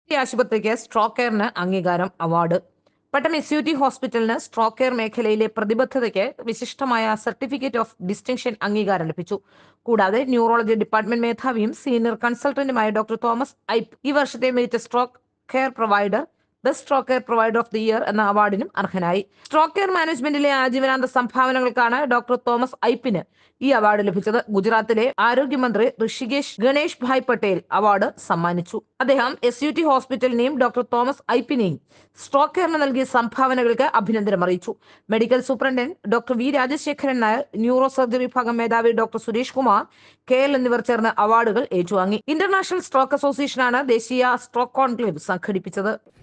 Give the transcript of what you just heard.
ഈ ആശുപത്രിക്ക് സ്ട്രോക്ക് കെയറിന് അംഗീകാരം അവാർഡ് പട്ടം എസ് യു ടി ഹോസ്പിറ്റലിന് സ്ട്രോക്ക് കെയർ മേഖലയിലെ പ്രതിബദ്ധതയ്ക്ക് വിശിഷ്ടമായ സർട്ടിഫിക്കറ്റ് ഓഫ് ഡിസ്റ്റിങ്ഷൻ അംഗീകാരം ലഭിച്ചു കൂടാതെ ന്യൂറോളജി ഡിപ്പാർട്ട്മെന്റ് മേധാവിയും സീനിയർ കൺസൾട്ടന്റുമായ ഡോക്ടർ തോമസ് ഐപ്പ് ഈ വർഷത്തെ മികച്ച stroke care provider best stroke care provider of the year എന്ന അവാർഡിനും അർഹനായി സ്ട്രോക്ക് കെയർ മാനേജ്മെന്റിലെ ആജീവനാന്ത സംഭാവനകൾക്കാണ് ഡോക്ടർ തോമസ് ഐപ്പിന് ഈ അവാർഡ് ലഭിച്ചത് ഗുജറാത്തിലെ ആരോഗ്യമന്ത്രി ഋഷികേശ് ഗണേഷ് ഭായ് പട്ടേൽ അവാർഡ് സമ്മാനിച്ചു അദ്ദേഹം എസ് യു ടി ഹോസ്പിറ്റലിനെയും ഡോക്ടർ തോമസ് ഐപ്പിനെയും സ്ട്രോക്ക് കെയറിന് നൽകിയ സംഭാവനകൾക്ക് അഭിനന്ദനം അറിയിച്ചു medical superintendent doctor V Rajasekharan Nair neuro surgery വിഭാഗം മേധാവി doctor Suresh Kumar K L എന്നിവർ ചേർന്ന് അവാർഡുകൾ ഏറ്റുവാങ്ങി ഇന്റർനാഷണൽ സ്ട്രോക്ക് അസോസിയേഷനാണ് ദേശീയ സ്ട്രോക്ക് കോൺക്ലേവ് സംഘടിപ്പിച്ചത്